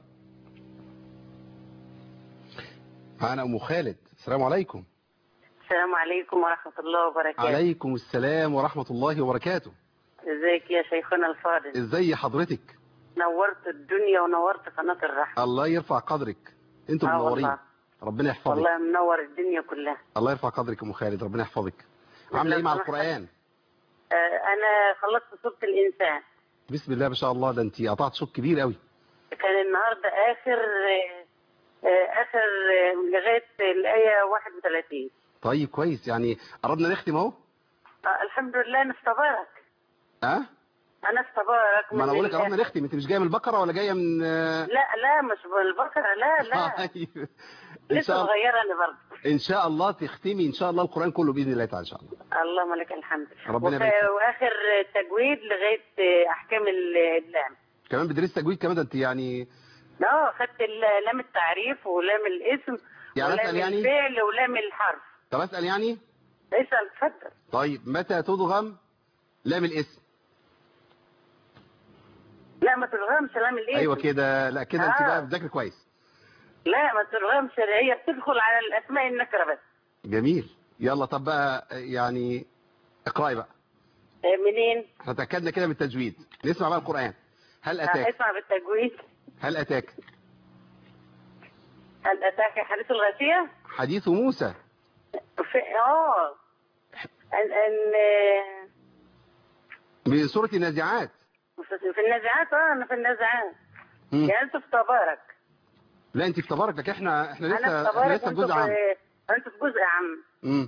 معنا أم خالد السلام عليكم السلام عليكم ورحمة الله وبركاته عليكم السلام ورحمة الله وبركاته ازيك يا شيخنا الفاضل ازاي حضرتك نورت الدنيا ونورت قناة الرحمة الله يرفع قدرك انتم آه منورين والله. ربنا يحفظك والله منور الدنيا كلها الله يرفع قدرك ام خالد ربنا يحفظك عامله ايه مع القران آه انا خلصت سورة الانسان بسم الله ما شاء الله ده انت قطعت شوط كبير قوي كان النهاردة اخر آه آه اخر آه لغاية الآية 31 طيب كويس يعني قربنا نختم اهو آه الحمد لله انا استبارك ها انا استبارك ما انا من بقول لك ال- قربنا نختم انت مش جايه من البقره ولا جايه من آه، لا لا مش بالبقرة لا لا طيب ان لسه شاء الله صغيرة انا برضه ان شاء الله تختمي ان شاء الله القران كله باذن الله تعالى ان شاء الله اللهم لك الحمد ربنا وف- يبارك فيك. واخر تجويد لغايه آه، احكام ال- اللام كمان بتدرس تجويد كمان ده انت يعني اه خدت ال- لام التعريف ولام الاسم يعني ولام أسأل يعني؟ الفعل ولام الحرف طب اسال يعني اسال اتفضل طيب متى تدغم لام الاسم لا ما تلغمش لام الاسم ايوه كده لا كده انت آه. بقى بتذاكر كويس لا ما تلغمش هي بتدخل على الاسماء النكره بس جميل يلا طب بقى يعني اقراي بقى آه، منين؟ احنا تاكدنا كده من التجويد نسمع بقى القران هل آه، اتاك اسمع بالتجويد هل اتاك هل اتاك حديث الغاشيه؟ حديث موسى في اه ان ان آه، من سوره النازعات في في النازعات اه انا في النازعات مم. يعني انتوا في تبارك لا انت في تبارك لكن احنا احنا انا لسه في احنا تبارك لسه في وانتوا جزء عام في انتوا في جزء عام مم.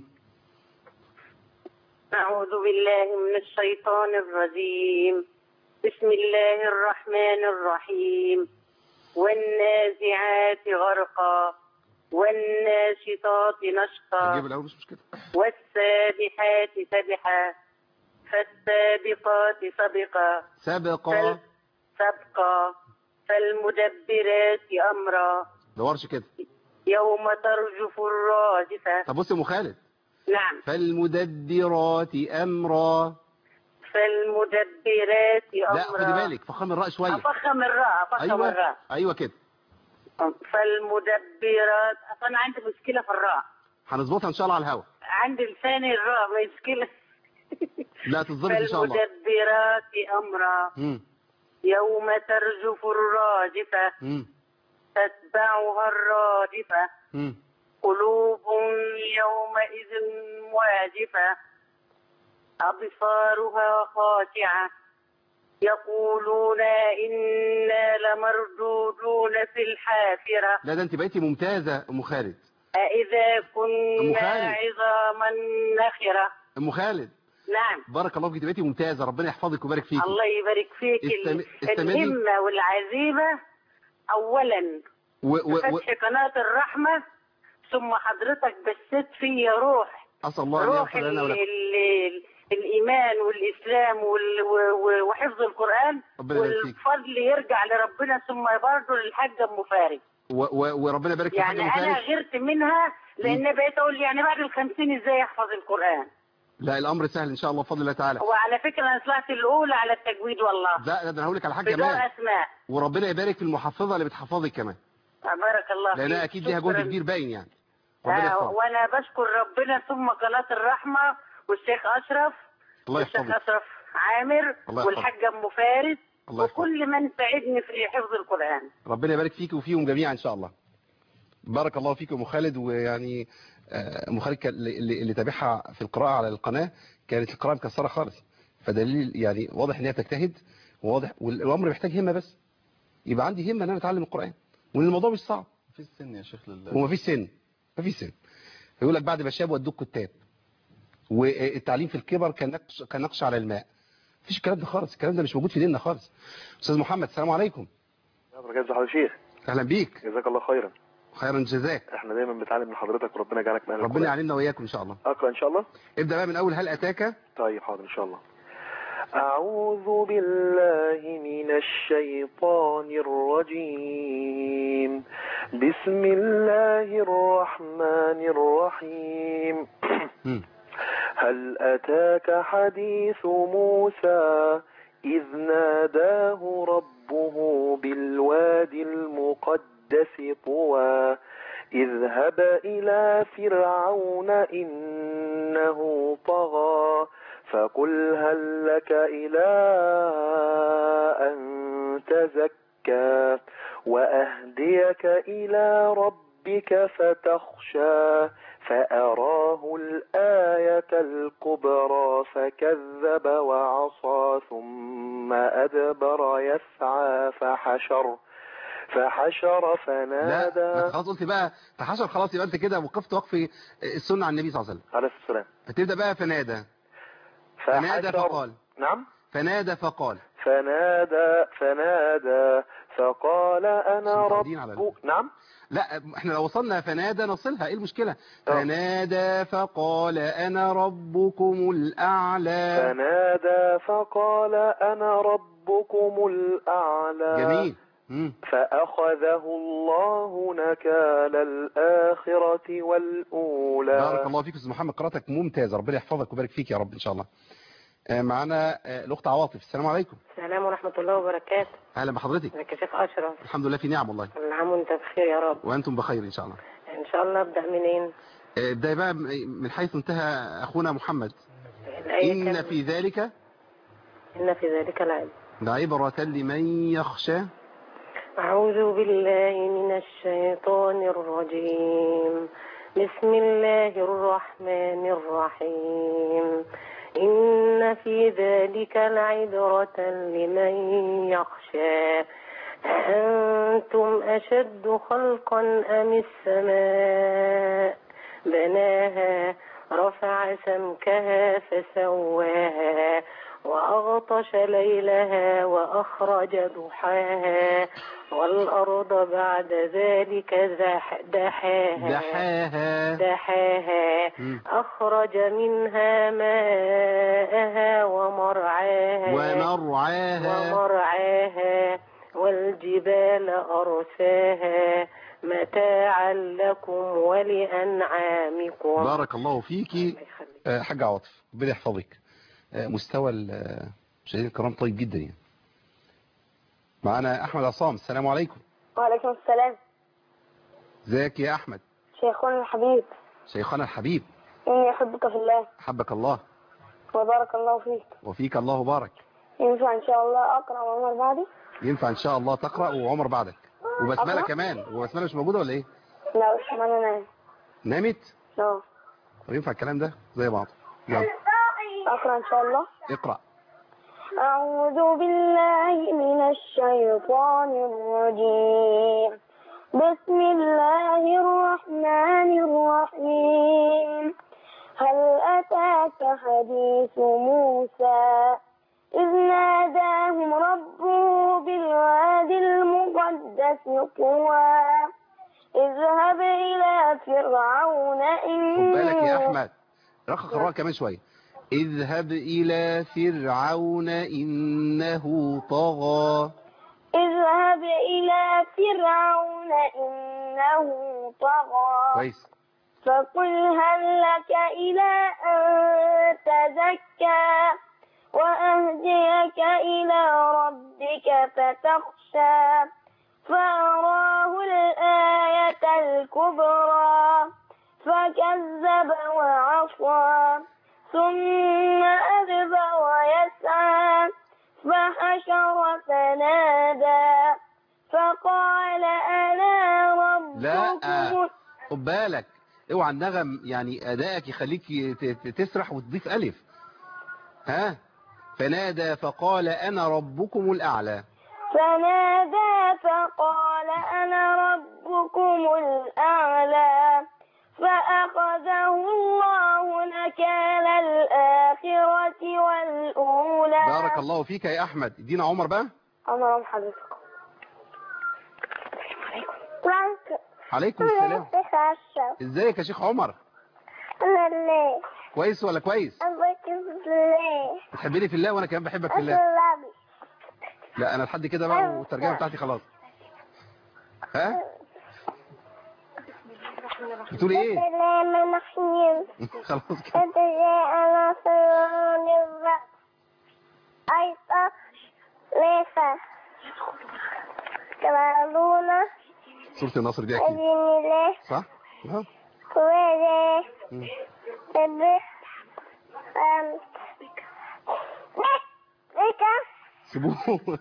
أعوذ بالله من الشيطان الرجيم بسم الله الرحمن الرحيم والنازعات غرقا والناشطات نشطا هجيب الاول مش مشكله والسابحات سبحا فالسابقات سبقا سبق فال- سبقا فالمدبرات أمرا دورش كده يوم ترجف الراجفة طب بص يا ام خالد نعم فالمدبرات امرا فالمدبرات أمرا لا خدي بالك فخم الراء شويه أفخم الراء أفخم ايوه الراء ايوه كده فالمدبرات أصلا أنا عندي مشكلة في الراء هنظبطها ان شاء الله على الهوا عندي لساني الراء مشكلة لا تظبط ان شاء الله فالمدبرات أمرا مم. يوم ترجف الراجفة مم. تتبعها الرادفة مم. قلوب يومئذ واجفة أبصارها خاشعة يقولون إنا لمردودون في الحافرة لا ده انت بقيتي ممتازه ام خالد أإذا أم كنا خالد. عظاما نخرة ام خالد نعم بارك الله فيك بقيتي ممتازه ربنا يحفظك ويبارك فيك الله يبارك فيك ال- استم- استمري. الهمة والعزيمة أولا و و و فتح قناة الرحمة ثم حضرتك بثت فيا روح اسال الله ان روح يغفر ال لنا ولكم ال ال الإيمان والإسلام وال و- و- وحفظ القرآن ربنا يبارك فيك. والفضل يرجع لربنا ثم برضه للحاجة أم فارس و و وربنا يبارك في يعني حاجه أنا مفارق غرت منها لأن بقيت أقول يعني بعد الخمسين إزاي أحفظ القرآن لا الامر سهل ان شاء الله بفضل الله تعالى وعلى فكرة أنا طلعت الأولى على التجويد والله لا ده انا هقول لك على حاجه بدون كمان أسماء وربنا يبارك في المحفظه اللي بتحفظك كمان بارك الله لانها فيك. اكيد ليها جهد شكراً. كبير باين يعني ربنا آه يحفظك وانا بشكر ربنا ثم قناه الرحمه والشيخ اشرف الله والشيخ يحفظك اشرف عامر الله يحفظك. والحاجه ام فارس الله يحفظك. وكل من ساعدني في حفظ القران ربنا يبارك فيك وفيهم جميعا ان شاء الله بارك الله فيك ام خالد ويعني آه، ام خالد كان- اللي, اللي اللي تابعها في القراءه على القناه كانت القراءه مكسره خالص فدليل يعني واضح ان هي بتجتهد وواضح والامر محتاج همه بس يبقى عندي همه ان انا اتعلم القران وان الموضوع مش صعب في السن يا شيخ لله ومفيش سن مفيش سن يقول لك بعد ما شاب ودوك كتاب والتعليم في الكبر كنقش كنقش على الماء مفيش الكلام ده خالص الكلام ده مش موجود في ديننا خالص استاذ محمد السلام عليكم بركات يا شيخ اهلا بيك جزاك الله خيرا خيرا جزاك احنا دايما بنتعلم من حضرتك وربنا يجعلك من أهل ربنا القرآن. يعلمنا واياكم ان شاء الله اقرا ان شاء الله ابدا بقى من اول هل اتاك طيب حاضر ان شاء الله أعوذ بالله من الشيطان الرجيم بسم الله الرحمن الرحيم مم. هل أتاك حديث موسى إذ ناداه ربه بالوادي المقدس طوى اذهب إلى فرعون إنه طغى فقل هل لك إلى أن تزكى وأهديك إلى ربك فتخشى فأراه الآية الكبرى فكذب وعصى ثم أدبر يسعى فحشر فحشر لا ما فنادى أنت خلاص قلت بقى تحشر خلاص يبقى انت كده وقفت وقف السنه على النبي صلى الله عليه وسلم عليه السلام فتبدا بقى فنادى فنادى فحشر فقال نعم فنادى فقال فنادى فنادى فقال أنا متعودين على رب نعم لا احنا لو وصلنا فنادى نصلها ايه المشكله آه. فنادى فقال انا ربكم الاعلى فنادى فقال أنا ربكم الأعلى جميل مم. فأخذه الله نكال الآخرة والأولى بارك الله فيك استاذ محمد قراءتك ممتازه ربنا يحفظك ويبارك فيك يا رب ان شاء الله آه، معانا آه، الاخت عواطف السلام عليكم السلام ورحمة الله وبركاته اهلا بحضرتك ازيك يا شيخ أشرف الحمد لله في نعم والله كل عام وانت بخير يا رب وانتم بخير ان شاء الله ان شاء الله ابدأ منين آه، ابدا بقى من حيث انتهى اخونا محمد الآية ان كام؟ في ذلك إن في ذلك العلم لعبرة لمن يخشى أعوذ بالله من الشيطان الرجيم بسم الله الرحمن الرحيم إن في ذلك لعبرة لمن يخشى أأنتم أشد خلقا أم السماء بناها رفع سمكها فسواها وأغطش ليلها وأخرج ضحاها والأرض بعد ذلك دح- دحاها دحاها دحاها مم. أخرج منها ماءها ومرعاها ومرعاها ومرعاها والجبال أرساها متاعا لكم ولأنعامكم بارك الله فيكي الله يخليك. آه، حاجة عاطف ربنا يحفظك آه، مستوى المشاهدين الكرام طيب جدا يعني معانا احمد عصام السلام عليكم وعليكم السلام ازيك يا احمد شيخنا الحبيب شيخنا الحبيب إني أحبك في الله حبك الله وبارك الله فيك وفيك الله بارك ينفع إن شاء الله أقرأ عمر بعدي ينفع ان شاء الله تقرأ وعمر بعدك وبسملة أقرأ؟ كمان وبسملة مش موجودة ولا ايه لا مش أنا نايم نامت لا طب ينفع الكلام ده زي بعض يلا أقرأ إن شاء الله اقرأ أعوذ بالله من الشيطان الرجيم بسم الله الرحمن الرحيم هل أتاك حديث موسى إذ ناداهم ربه بالوادي المقدس طوى اذهب إلى فرعون خد بالك يا إنه احمد رخص الراء كمان شوية اذهب الى فرعون انه طغى اذهب إلى فرعون إنه طغى كويس فقل هل لك إلى أن تزكى وأهديك إلى ربك فتخشى فأراه الآية الكبرى فكذب وعصى ثم أدبر ويسعى فحشر فنادى فقال أنا لا ربكم خد بالك اوعى النغم يعني ادائك يخليك ت- ت- تسرح وتضيف الف ها فنادى فقال انا ربكم الاعلى فنادى فقال أنا ربكم الأعلى فأخذه الله نكال الآخرة والأولى بارك الله فيك يا احمد ادينا عمر بقى أمر حضرتك عليكم السلام ازيك يا شيخ عمر كويس ولا كويس بتحبني في الله وانا كمان بحبك في الله لا انا لحد كده بقى والترجمه بتاعتي خلاص ها بتقولي ايه خلاص كده سوره النصر دي اكيد صح اه مم. سيبوه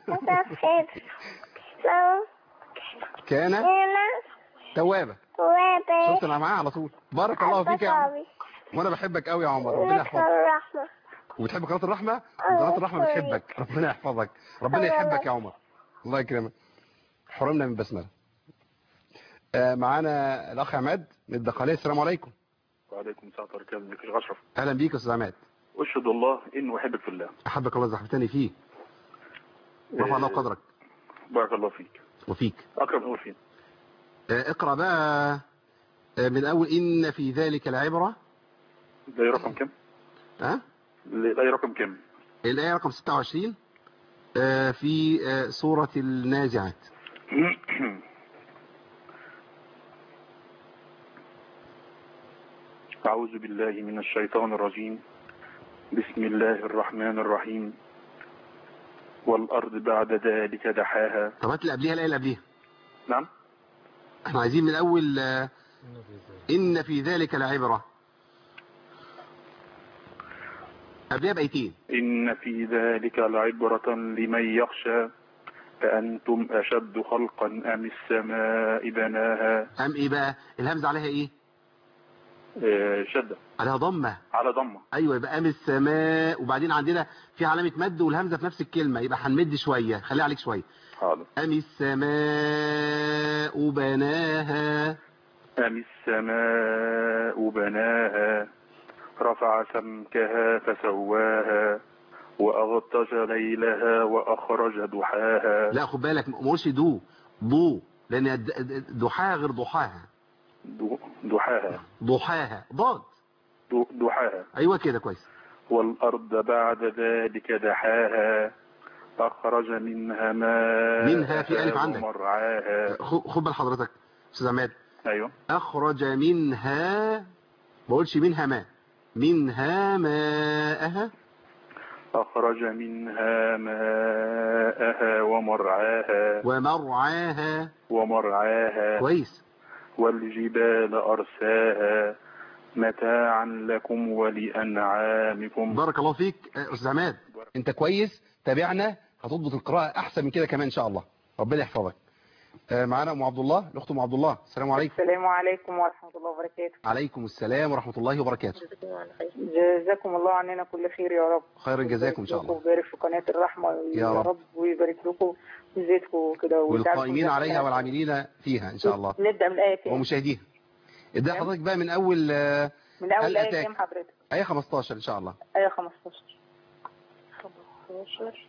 كان توابه شفت انا معاه على طول بارك الله فيك يا عمر وانا بحبك قوي يا عمر ربنا يحفظك الرحمة وبتحب قناه الرحمه قناه الرحمه بتحبك ربنا يحفظك ربنا يحبك يا عمر الله يكرمك حرمنا من بسمله آه معانا الاخ عماد من الدقهليه السلام عليكم وعليكم السلام ورحمة الله وبركاته ازيك يا اشرف اهلا بيك يا استاذ عماد اشهد الله اني احبك في الله احبك الله زحفتني فيه رفع الله قدرك بارك الله فيك وفيك اكرم اول فين آه اقرا بقى آه من اول ان في ذلك العبره ده رقم كم ها ده رقم كم الايه رقم 26 آه في آه سوره النازعات أعوذ بالله من الشيطان الرجيم بسم الله الرحمن الرحيم والأرض بعد ذلك دحاها طب هات اللي قبليها الايه اللي قبليها نعم احنا عايزين من اول آه، ان في ذلك لعبره قبلها بايتين إن في ذلك لعبرة لمن يخشى أأنتم أشد خلقا أم السماء بناها ام ايه بقى الهمزه عليها ايه آه، شدة عليها ضمة على ضمة ايوه يبقى قام السماء وبعدين عندنا في علامة مد والهمزة في نفس الكلمة يبقى هنمد شوية خليها عليك شوية حاضر قام السماء بناها أم السماء بناها رفع سمكها فسواها وأغطش ليلها وأخرج ضحاها لا خد بالك ما قولش دو ضو لان الد- الد- ضحاها غير ضحاها ض- ضحاها ضحاها ضاد ض- ضحاها ايوه كده كويس والأرض بعد ذلك دحاها أخرج منها ماء منها في ألف عندك. ومرعاها خ- خد بال حضرتك استاذ عماد أيوه اخرج منها ما بقولش منها ما منها ماءها أخرج منها ماءها ومرعاها ومرعاها ومرعاها كويس والجبال أرساها متاعا لكم ولأنعامكم بارك الله فيك آه، استاذ عماد انت كويس تابعنا هتضبط القراءة احسن من كده كمان ان شاء الله ربنا يحفظك آه، معانا ام عبد الله الاخت ام عبد الله السلام عليكم السلام عليكم ورحمة الله وبركاته عليكم السلام ورحمة الله وبركاته جزاكم الله عننا كل خير يا رب خيرا جزاكم ان شاء الله ويبارك في قناة الرحمة يا رب. ويبارك لكم ويزيدكم كده ويجعلكم والقائمين دايماً عليها والعاملين فيها ان شاء الله نبدأ من الآية كام؟ ومشاهديها ادي حضرتك بقى من اول آه، من أول هل آية أتاك؟ كام حضرتك؟ آية 15 ان شاء الله آية 15 15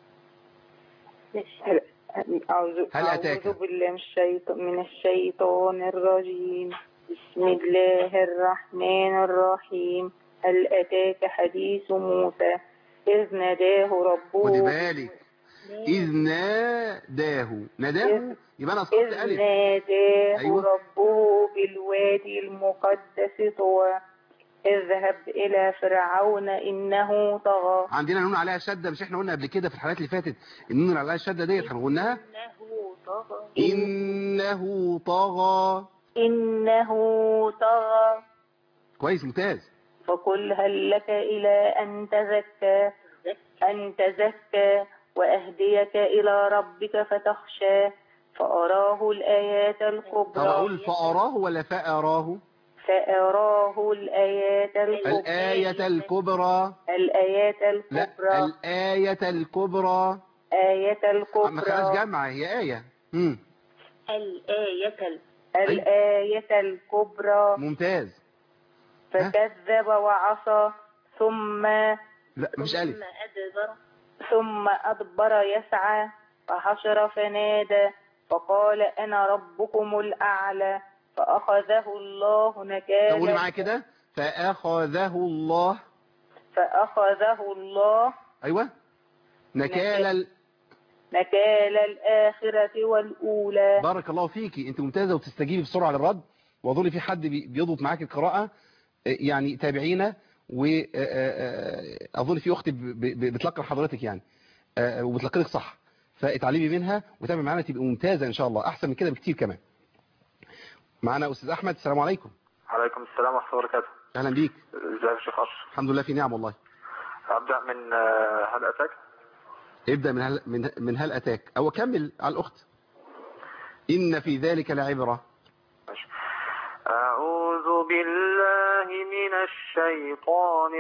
هل أعوذ هل أتاك؟ أعوذ بالله من الشيطان من الشيطان الرجيم بسم الله الرحمن الرحيم هل أتاك حديث موسى إذ ناداه ربه خدي بالك إذ ناداه ناداه يبقى أنا أسقطت إذ ألف ناداه أيوة. ربه بالوادي المقدس طوى اذهب إلى فرعون إنه طغى عندنا نون عليها شدة مش احنا قلنا قبل كده في الحلقات اللي فاتت النون اللي عليها الشدة ديت هنقولناها إنه طغى إنه طغى كويس ممتاز فقل هل لك إلى أن تزكى أن تزكى وأهديك إلى ربك فتخشى فأراه الآيات طب الكبرى أقول فأراه ولا فأراه فأراه الآيات الكبرى الآية الكبرى الآيات لا الكبرى الآية الكبرى آية ما خلاص الكبرى جمع هي آية مم. الآية الآية الكبرى ممتاز فكذب وعصى ثم لا مش ألف أدبر ثم أدبر يسعى فحشر فنادى فقال أنا ربكم الأعلى فأخذه الله قولي نكال معايا كده فأخذه الله فأخذه الله أيوة نكال ال... نكال الآخرة والأولى بارك الله فيكي انت ممتازة وتستجيبي بسرعة للرد واظن في حد بي- بيضبط معاك القراءة آه، يعني تابعينا واظن في اخت ب- ب- بتلقن حضرتك يعني آه، وبتلقنك صح فاتعلمي منها وتابعي معانا تبقى ممتازة ان شاء الله احسن من كده بكتير كمان معانا استاذ احمد السلام عليكم عليكم السلام ورحمة الله وبركاته اهلا بيك ازيك يا شيخ أشرف الحمد لله في نعم والله أبدأ من آه، هل أتاك ابدأ من هل من, من هل اتاك او كمل على الاخت ان في ذلك لعبرة أعوذ بالله من الشيطان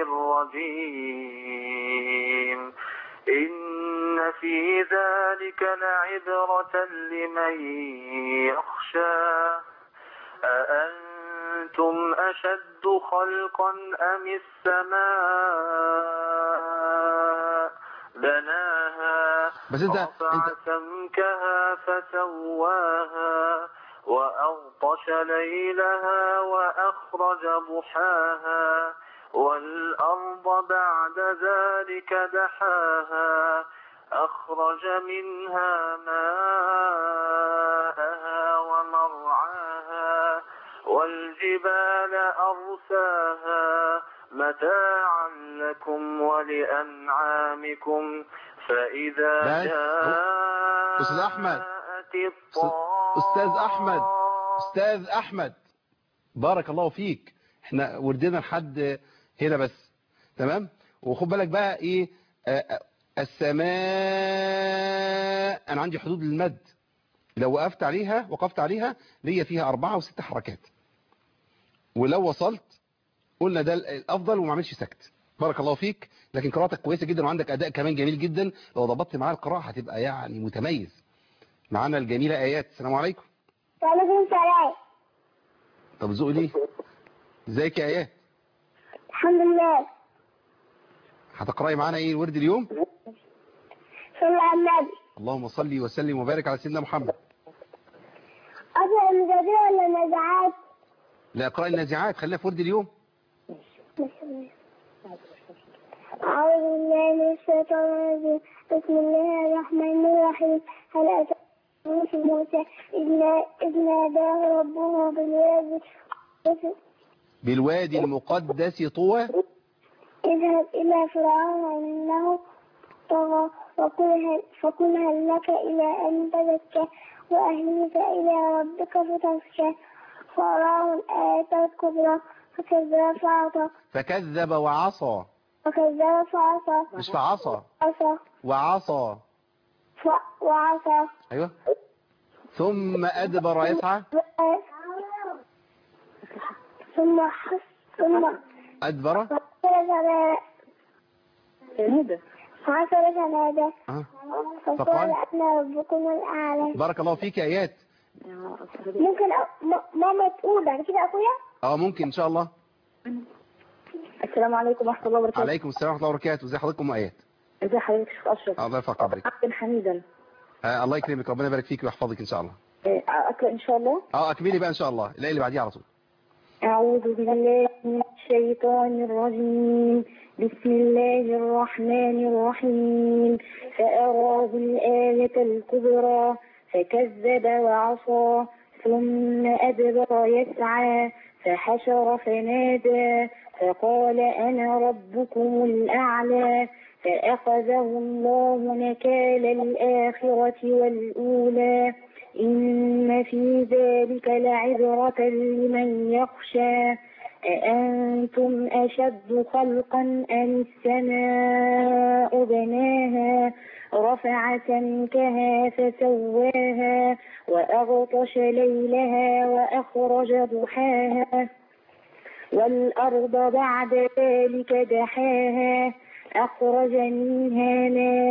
الرجيم إن في ذلك لعبرة لمن يخشى أأنتم أشد خلقا أم السماء بناها بس انت رفع انت سمكها فسواها وأغطش ليلها وأخرج ضحاها والأرض بعد ذلك دحاها أخرج منها ماءها ومرعاها والجبال أرساها متاعا لكم ولأنعامكم فإذا بس. جاءت أستاذ أحمد. الطامة استاذ احمد استاذ احمد بارك الله فيك احنا وردنا لحد هنا بس تمام وخد بالك بقى ايه آه، آه، السماء انا عندي حدود للمد لو وقفت عليها وقفت عليها ليا فيها اربعة وست حركات ولو وصلت قلنا ده الافضل وما عملش سكت بارك الله فيك لكن قراءتك كويسه جدا وعندك اداء كمان جميل جدا لو ضبطت معاها القراءه هتبقى يعني متميز معانا الجميله ايات السلام عليكم وعليكم السلام طب ذوقي ليه ازيك يا ايات الحمد لله هتقراي معانا ايه الورد اليوم صلى على النبي اللهم صل وسلم وبارك على سيدنا محمد أقرأ المجادير ولا النزعات؟ لا اقراي النازعات خلينا في ورد اليوم أعوذ بالله من الشيطان الرجيم بسم الله الرحمن الرحيم هل أتى موسى موسى إذ نا- إذ ناداه ربه بالوادي بالوادي المقدس طوى اذهب إلى فرعون إنه طغى وقل هل فقل هل لك إلى أن تزكى وأهلك إلى ربك فتخشى فأراه الآية الكبرى فكذب فعصى فكذب وعصى فكذب فعصى مش فعصى عصى وعصى ف- وعصى ايوه ثم ادبر يسعى ثم حس ثم ادبر عصر فنادى عصر فنادى آه. فقال فقال أنا ربكم الأعلى بارك الله فيك يا ايات ممكن أ... م- ماما تقول بعد كده أخويا اه ممكن ان شاء الله السلام عليكم ورحمة الله وبركاته عليكم السلام ورحمه الله وبركاته ازي حضرتك ام ايات ازي حضرتك شيخ أشرف الله يرفع قدرك عبد حميدا آه الله يكرمك ربنا يبارك فيك ويحفظك ان شاء الله آه، أقرأ إن شاء الله اه اكملي بقى ان شاء الله الاقي اللي بعديها على طول أعوذ بالله من الشيطان الرجيم بسم الله الرحمن الرحيم فأراه الآية الكبرى فكذب وعصى ثم أدبر يسعى فحشر فنادى فقال أنا ربكم الأعلى فأخذه الله نكال الآخرة والأولى إن في ذلك لعبرة لمن يخشى أأنتم أشد خلقا أم السماء بناها رفع سمكها فسواها وأغطش ليلها وأخرج ضحاها والأرض بعد ذلك دحاها أخرج منها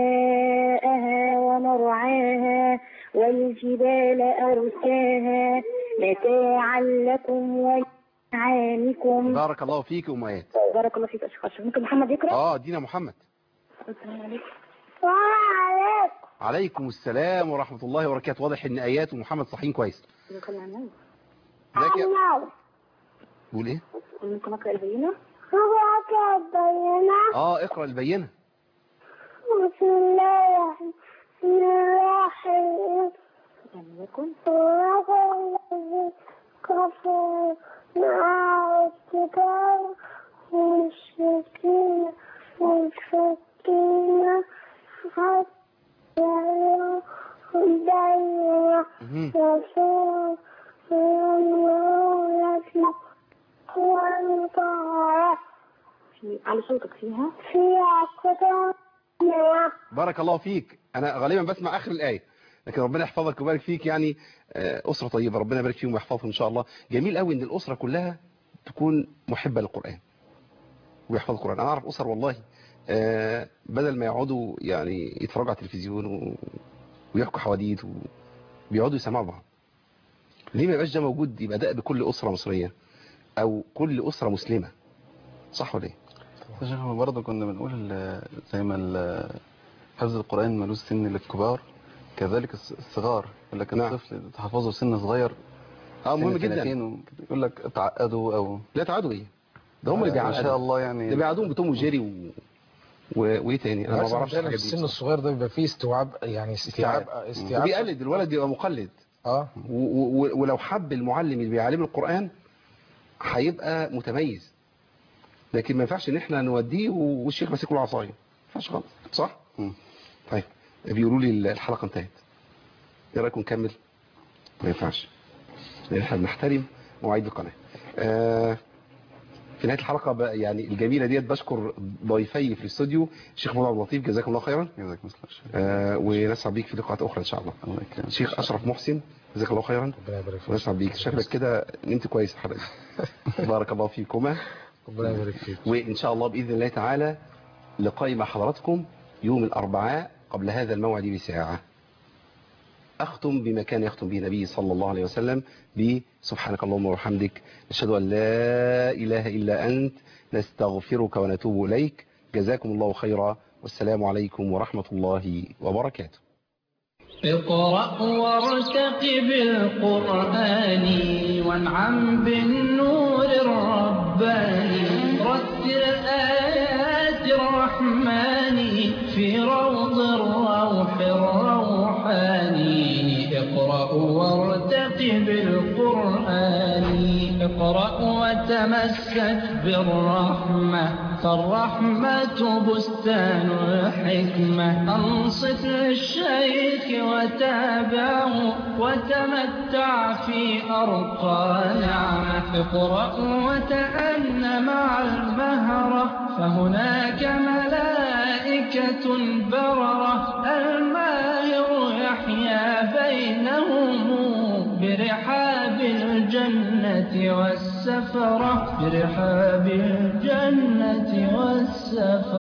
ماءها ومرعاها والجبال أرساها متاعا لكم ولأنعامكم بارك الله فيك ام ايات بارك الله فيك يا شيخ أشرف ممكن محمد يقرأ؟ اه دينا محمد السلام عليكم وعليكم عليكم السلام ورحمه الله وبركاته واضح ان ايات ومحمد صحيين كويس ممكن نعمل ازيك يا النار بقول ايه ممكن أقرأ البينة؟ هو بينا اه اقرا البينه بسم الله الرحمن الرحيم عليكم صراط الذي كفروا مع الكتاب والمشركين والفكين حتى البينة مهم. رسول الله التي والطاعة في على صوتك فيها فيها كتاب بارك الله فيك انا غالبا بسمع اخر الايه لكن ربنا يحفظك ويبارك فيك يعني آه، اسره طيبه ربنا يبارك فيهم ويحفظهم ان شاء الله جميل قوي ان الاسره كلها تكون محبه للقران ويحفظ القران انا اعرف اسر والله آه، بدل ما يقعدوا يعني يتفرجوا على التلفزيون و- ويحكوا حواديت وبيقعدوا يسمعوا بعض ليه ما يبقاش ده موجود يبقى ده بكل اسره مصريه او كل اسره مسلمه صح ولا ايه يا شيخ برضه كنا بنقول آه، زي ما ال- حفظ القرآن ملوش سن للكبار كذلك الص- الصغار يقول لك نعم. الطفل تحفظه سن صغير اه سن مهم جدا سنتين و- يقول لك تعقدوا او لا تعادوا ايه ده هم اللي ما بيعقدوا شاء الله يعني ده بيقعدوهم بتوم وجيري و... و... وايه تاني انا ما بالعكس بعرفش عندنا في الحاجات دي السن الصغير ده بيبقى فيه استيعاب يعني استيعاب استيعاب وبيقلد الولد بيبقى مقلد اه و... و... ولو حب المعلم اللي بيعلم القرآن هيبقى متميز لكن ما ينفعش ان احنا نوديه والشيخ ماسك له عصايه ما ينفعش خالص صح مم. طيب بيقولوا لي الحلقه انتهت ايه رايكم نكمل ما ينفعش لان احنا بنحترم مواعيد القناه آه في نهايه الحلقه بقى يعني الجميله ديت بشكر ضيفي في الاستوديو الشيخ محمد عبد اللطيف جزاكم الله خيرا جزاك الله خير آه ونسعد بيك في لقاءات اخرى ان شاء الله الله يكرمك الشيخ اشرف محسن جزاك الله خيرا ربنا يبارك فيك ونسعد بيك شكلك كده نمت كويس الحلقه دي بارك الله فيكما ربنا يبارك فيك وان شاء الله باذن الله تعالى لقاء مع حضراتكم يوم الاربعاء قبل هذا الموعد بساعه أختم بما كان يختم به النبي صلى الله عليه وسلم بسبحانك اللهم وبحمدك نشهد أن لا إله إلا أنت نستغفرك ونتوب إليك جزاكم الله خيرا والسلام عليكم ورحمة الله وبركاته اقرأ وارتقب القرآن وانعم بالنور الرباني رتل آيات الرحمن في روض الروح الروحاني اقرأ وارتقب القرآن اقرأ وتمسك بالرحمة فالرحمة بستان الحكمة أنصت للشيخ وتابعه وتمتع في أرقى نعمة اقرأ وتأن مع المهرة فهناك ملائكة بررة الماهر يحيا بينهم برحاب الجنة والسفرة برحاب الجنة والسفرة